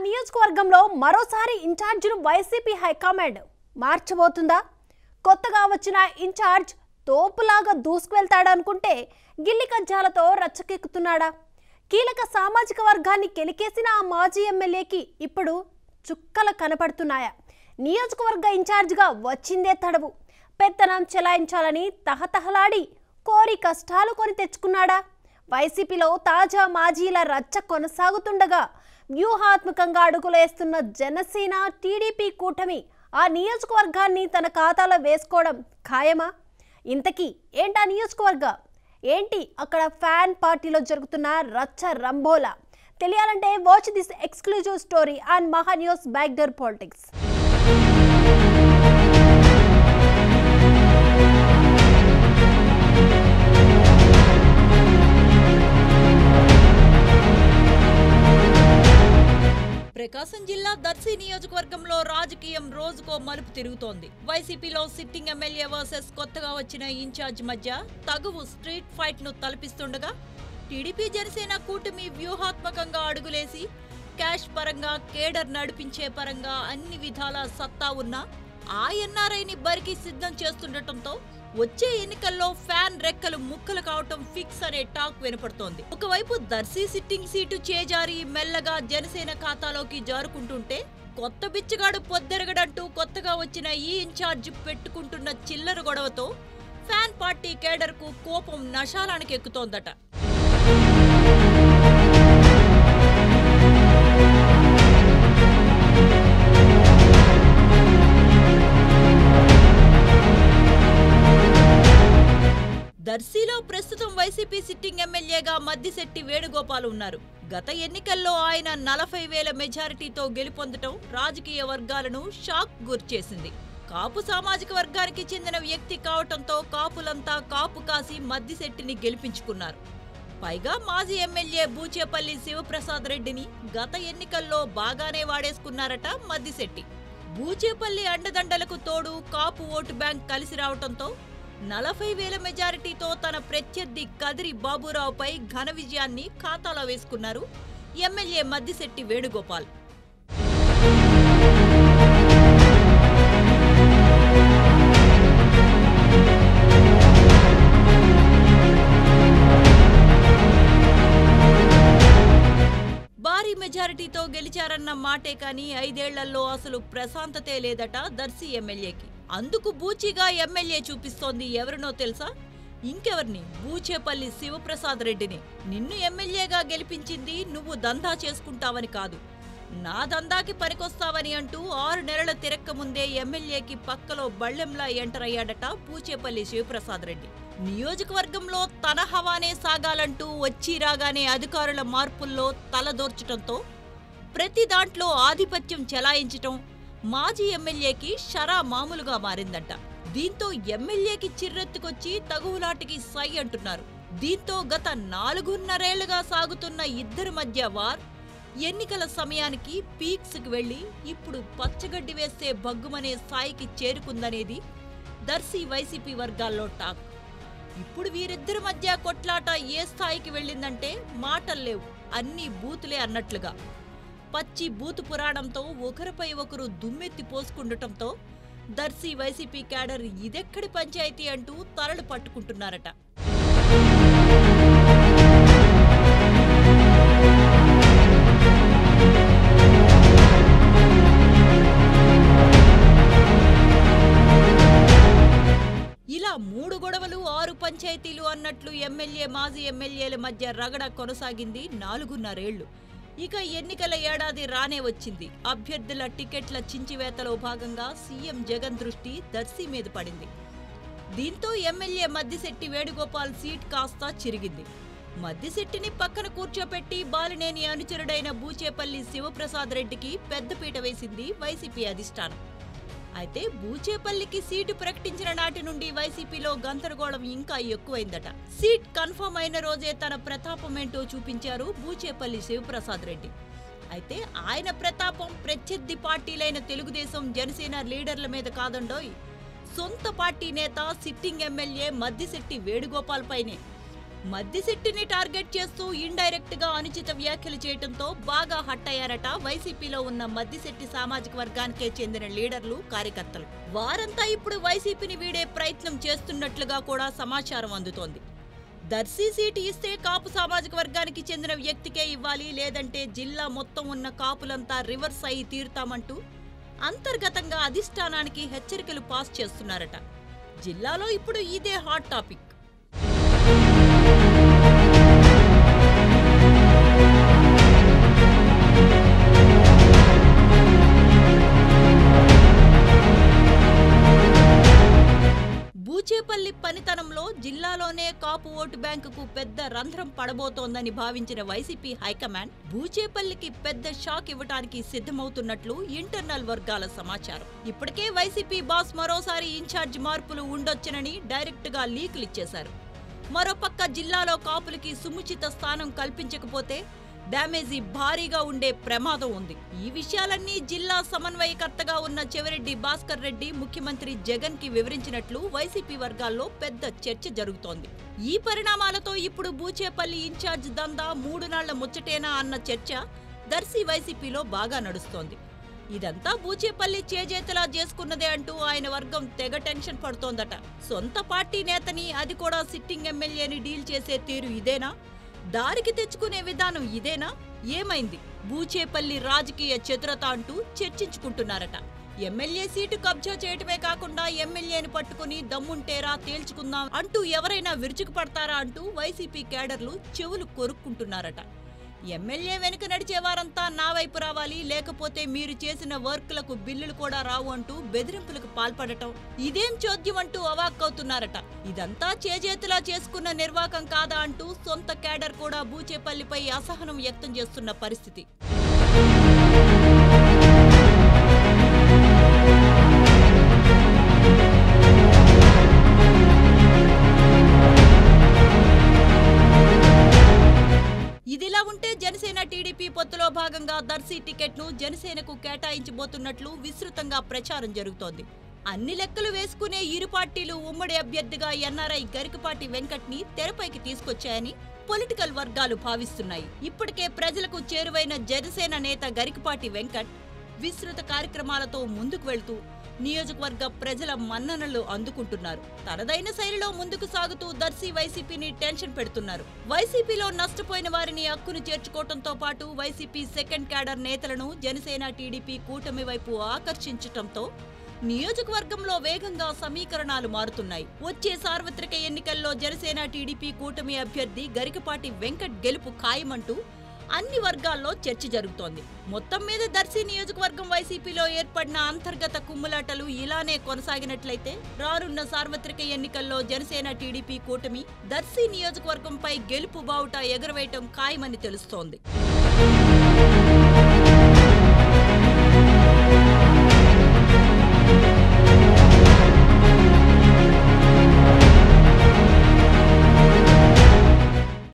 నియోజకవర్గంలో మరోసారి ఇన్ఛార్జిను YCP high command మార్చబోతుందా కొత్తగా వచ్చిన ఇన్ఛార్జ్ తోపులాగా దూసుకువెళ్తాడనుకుంటే గిల్లి కజ్జాలతో రచ్చకెక్కుతున్నాడా కీలక సామాజిక వర్గాన్ని కెలికేసిన ఆ మాజీ ఎమ్మెల్యేకి ఇప్పుడు చుక్కలు కనపడుతున్నాయా నియోజకవర్గ ఇన్ఛార్జిగా వచ్చిందే తడవు పెత్తనం చెలాయించాలని తహతహలాడి కోరి కష్టాలు కొని తెచ్చుకున్నాడా వైసీపీలో తాజా మాజీల రచ్చ కొనసాగుతుండగా వ్యూహాత్మకంగా అడుగులేస్తున్న జనసేన టీడీపీ కూటమి ఆ నియోజకవర్గాన్ని తన ఖాతాలో వేసుకోవడం ఖాయమా ఇంతకీ ఏంటా నియోజకవర్గ ఏంటి అక్కడ ఫ్యాన్ పార్టీలో జరుగుతున్న రచ్చ రంబోలా తెలియాలంటే watch this exclusive story and Maha news backdoor politics Prakasam జిల్లా దర్శి నియోజకవర్గంలో రాజకీయం రోజుకో మలుపు తిరుగుతోంది వైసీపీలో సిట్టింగ్ ఎమ్మెల్యే వర్సెస్ కొత్తగా వచ్చిన ఇన్ఛార్జ్ మధ్య తగువు స్ట్రీట్ ఫైట్ ను తలపిస్తుండగా టీడీపీ జనసేన కూటమి వ్యూహాత్మకంగా అడుగులేసి క్యాష్ పరంగా కేడర్ నడిపించే పరంగా అన్ని విధాల సత్తా ఉన్న ఆ ఎన్ఆర్ఐని బరికి సిద్ధం చేస్తుండటంతో వచ్చే ఎన్నికల్లో ఫ్యాన్ రెక్కలు ముక్కలు కావటం ఫిక్స్ అనే టాక్ వినపడుతోంది ఒకవైపు దర్శి సిట్టింగ్ సీటు చేజారి మెల్లగా జనసేన ఖాతాలోకి జారుకుంటుంటే కొత్త బిచ్చగాడు పొద్దెరగడంటూ కొత్తగా వచ్చిన ఈ ఇన్ఛార్జ్ పెట్టుకుంటున్న చిల్లర గొడవతో ఫ్యాన్ పార్టీ కేడర్కు కోపం నశాలానికి ఎక్కుతోందట దర్శిలో ప్రస్తుతం వైసీపీ సిట్టింగ్ ఎమ్మెల్యేగా మద్దిశెట్టి వేణుగోపాల్ ఉన్నారు గత ఎన్నికల్లో ఆయన నలభై వేల మెజారిటీతో గెలుపొందటం రాజకీయ వర్గాలను షాక్ గురిచేసింది కాపు సామాజిక వర్గానికి చెందిన వ్యక్తి కావటంతో కాపులంతా కాపు కాసి మద్దిశెట్టిని గెలిపించుకున్నారు పైగా మాజీ ఎమ్మెల్యే బూచేపల్లి శివప్రసాద్ రెడ్డిని గత ఎన్నికల్లో బాగానే వాడేసుకున్నారట మద్దిశెట్టి బూచేపల్లి అండదండలకు తోడు కాపు ఓటు బ్యాంక్ కలిసి రావటంతో నలభై వేల మెజారిటీతో తన ప్రత్యర్థి కదిరి బాబురావుపై ఘన విజయాన్ని ఖాతాలో వేసుకున్నారు ఎమ్మెల్యే మద్దిశెట్టి వేణుగోపాల్ భారీ మెజారిటీతో గెలిచారన్న మాటే కానీ ఐదేళ్లలో అసలు ప్రశాంతతే లేదట దర్శి ఎమ్మెల్యేకి అందుకు బూచిగా ఎమ్మెల్యే చూపిస్తోంది ఎవరినో తెలుసా ఇంకెవర్ని బూచేపల్లి శివప్రసాద్ రెడ్డిని నిన్ను ఎమ్మెల్యేగా గెలిపించింది నువ్వు దందా చేసుకుంటావని కాదు నా దందాకి పనికొస్తావని అంటూ ఆరు నెలల తిరక్క ముందే ఎమ్మెల్యేకి పక్కలో బళ్ళెంలా ఎంటర్ అయ్యాడట బూచేపల్లి శివప్రసాద్ రెడ్డి నియోజకవర్గంలో తన హవానే సాగాలంటూ వచ్చి రాగానే అధికారుల మార్పుల్లో తలదోర్చటంతో ప్రతి దాంట్లో ఆధిపత్యం చెలాయించటం మాజీ ఎమ్మెల్యేకి షరా మామూలుగా మారిందంట దీంతో ఎమ్మెల్యేకి చిర్రెత్తుకొచ్చి తగువులాటికి సై అంటున్నారు దీంతో గత నాలుగున్నరేళ్లుగా సాగుతున్న ఇద్దరి మధ్య వార్ ఎన్నికల సమయానికి పీక్స్ కి వెళ్లి ఇప్పుడు పచ్చగడ్డి వేస్తే బగ్గుమనే స్థాయికి చేరుకుందనేది దర్శి వైసీపీ వర్గాల్లో టాక్ ఇప్పుడు వీరిద్దరి మధ్య కొట్లాట ఏ స్థాయికి వెళ్ళిందంటే మాటల్లేవు అన్నీ బూతులే అన్నట్లుగా పచ్చి బూతు పురాణంతో ఒకరిపై ఒకరు దుమ్మెత్తి పోసుకుండటంతో దర్శి వైసీపీ క్యాడర్ ఇదెక్కడి పంచాయతీ అంటూ తలలు పట్టుకుంటున్నారట ఇలా మూడు గొడవలు ఆరు పంచాయతీలు అన్నట్లు ఎమ్మెల్యే మాజీ ఎమ్మెల్యేల మధ్య రగడ కొనసాగింది నాలుగున్నరేళ్లు ఇక ఎన్నికల ఏడాది రానే వచ్చింది అభ్యర్థుల టికెట్ల చించివేతలో భాగంగా సీఎం జగన్ దృష్టి దర్శి మీద పడింది దీంతో ఎమ్మెల్యే మద్దిశెట్టి వేణుగోపాల్ సీట్ కాస్త చిరిగింది మద్దిశెట్టిని పక్కన కూర్చోపెట్టి బాలినేని అనుచరుడైన బూచేపల్లి శివప్రసాద్ రెడ్డికి పెద్దపీట వేసింది వైసీపీ అధిష్టానం అయితే బూచేపల్లికి సీటు ప్రకటించిన నాటి నుండి వైసీపీలో గందరగోళం ఇంకా ఎక్కువైందట సీట్ కన్ఫర్మ్ అయిన రోజే తన ప్రతాపమేంటో చూపించారు బూచేపల్లి శివప్రసాద్ రెడ్డి అయితే ఆయన ప్రతాపం ప్రత్యర్థి పార్టీలైన తెలుగుదేశం జనసేన లీడర్ల మీద కాదండోయ్ సొంత పార్టీ నేత సిట్టింగ్ ఎమ్మెల్యే మద్దిశెట్టి వేణుగోపాల్ పైనే మద్దిశెట్టిని టార్గెట్ చేస్తూ ఇండైరెక్ట్ గా అనుచిత వ్యాఖ్యలు చేయడంతో బాగా హట్ అయ్యారట వైసీపీలో ఉన్న మద్దిశెట్టి సామాజిక వర్గానికే చెందిన లీడర్లు కార్యకర్తలు వారంతా ఇప్పుడు వైసీపీని వీడే ప్రయత్నం చేస్తున్నట్లుగా కూడా సమాచారం అందుతోంది దర్శి సీటు ఇస్తే కాపు సామాజిక వర్గానికి చెందిన వ్యక్తికే ఇవ్వాలి లేదంటే జిల్లా మొత్తం ఉన్న కాపులంతా రివర్స్ అయి తీరుతామంటూ అంతర్గతంగా అధిష్టానానికి హెచ్చరికలు పాస్ చేస్తున్నారట జిల్లాలో ఇప్పుడు ఇదే హాట్ టాపిక్ బూచేపల్లి పనితనంలో జిల్లాలోనే కాపు ఓటు బ్యాంకుకు పెద్ద రంధ్రం పడబోతోందని భావించిన వైసీపీ హైకమాండ్ బూచేపల్లికి పెద్ద షాక్ ఇవ్వడానికి సిద్ధమవుతున్నట్లు ఇంటర్నల్ వర్గాల సమాచారం ఇప్పటికే వైసీపీ బాస్ మరోసారి ఇన్ఛార్జ్ మార్పులు ఉండొచ్చునని డైరెక్ట్ గా లీకులు ఇచ్చేశారు మరోపక్క జిల్లాలో కాపులకి సుముచిత స్థానం కల్పించకపోతే డ్యామేజీ భారీగా ఉండే ప్రమాదం ఉంది ఈ విషయాలన్నీ జిల్లా సమన్వయకర్తగా ఉన్న చెవిరెడ్డి భాస్కర్ రెడ్డి ముఖ్యమంత్రి జగన్ కి వివరించినట్లు వైసీపీ వర్గాల్లో పెద్ద చర్చ జరుగుతోంది ఈ పరిణామాలతో ఇప్పుడు బూచేపల్లి ఇన్ఛార్జ్ దందా మూడు నాళ్ల ముచ్చటేనా అన్న చర్చ దర్శి వైసీపీలో బాగా నడుస్తోంది ఇదంతా బూచేపల్లి చేజేతలా చేసుకున్నదే అంటూ ఆయన వర్గం తెగ టెన్షన్ పడుతోందట సొంత పార్టీ నేతని అది కూడా సిట్టింగ్ ఎమ్మెల్యేని డీల్ చేసే తీరు ఇదేనా దారికి తెచ్చుకునే విధానం ఇదేనా ఏమైంది బూచేపల్లి రాజకీయ చతురత అంటూ చర్చించుకుంటున్నారట ఎమ్మెల్యే సీటు కబ్జా చేయటమే కాకుండా ఎమ్మెల్యేని పట్టుకుని దమ్ముంటేరా తేల్చుకుందాం అంటూ ఎవరైనా విరుచుకుపడతారా అంటూ వైసీపీ కేడర్లు చెవులు కొరుక్కుంటున్నారట ఎమ్మెల్యే వెనుక నడిచే వారంతా నా వైపు రావాలి లేకపోతే మీరు చేసిన వర్క్లకు బిల్లులు కూడా రావు అంటూ బెదిరింపులకు పాల్పడటం ఇదేం చోద్యం అంటూ అవాక్కవుతున్నారట ఇదంతా చేజేతులా చేసుకున్న నిర్వాకం కాదా అంటూ సొంత కేడర్ కూడా బూచేపల్లిపై అసహనం వ్యక్తం చేస్తున్న పరిస్థితి ఇదిలా ఉంటే జనసేన టీడీపీ పొత్తులో భాగంగా దర్శి టికెట్ ను జనసేనకు కేటాయించబోతున్నట్లు విస్తృతంగా ప్రచారం జరుగుతోంది అన్ని లెక్కలు వేసుకునే ఇరు పార్టీలు ఉమ్మడి అభ్యర్థిగా ఎన్ఆర్ఐ గరికపాటి వెంకట్ ని తెరపైకి తీసుకొచ్చాయని పొలిటికల్ వర్గాలు భావిస్తున్నాయి ఇప్పటికే ప్రజలకు చేరువైన జనసేన నేత గరికపాటి వెంకట్ విస్తృత కార్యక్రమాలతో ముందుకు వెళ్తూ నియోజకవర్గ ప్రజల మన్ననలు అందుకుంటున్నారు తనదైన శైలిలో ముందుకు సాగుతూ దర్శి వైసీపీని టెన్షన్ పెడుతున్నారు వైసీపీలో నష్టపోయిన వారిని హక్కును చేర్చుకోవడంతో పాటు వైసీపీ సెకండ్ క్యాడర్ నేతలను జనసేన టీడీపీ కూటమి వైపు ఆకర్షించటంతో నియోజకవర్గంలో వేగంగా సమీకరణాలు మారుతున్నాయి వచ్చే సార్వత్రిక ఎన్నికల్లో జనసేన టీడీపీ కూటమి అభ్యర్థి గరికపాటి వెంకట్ గెలుపు ఖాయమంటూ అన్ని వర్గాల్లో చర్చ జరుగుతోంది మొత్తం మీద దర్శి నియోజకవర్గం వైసీపీలో ఏర్పడిన అంతర్గత కుమ్ములాటలు ఇలానే కొనసాగినట్లయితే రానున్న సార్వత్రిక ఎన్నికల్లో జనసేన టీడీపీ కూటమి దర్శి నియోజకవర్గంపై గెలుపు బావుట ఎగురవేయటం ఖాయమని తెలుస్తోంది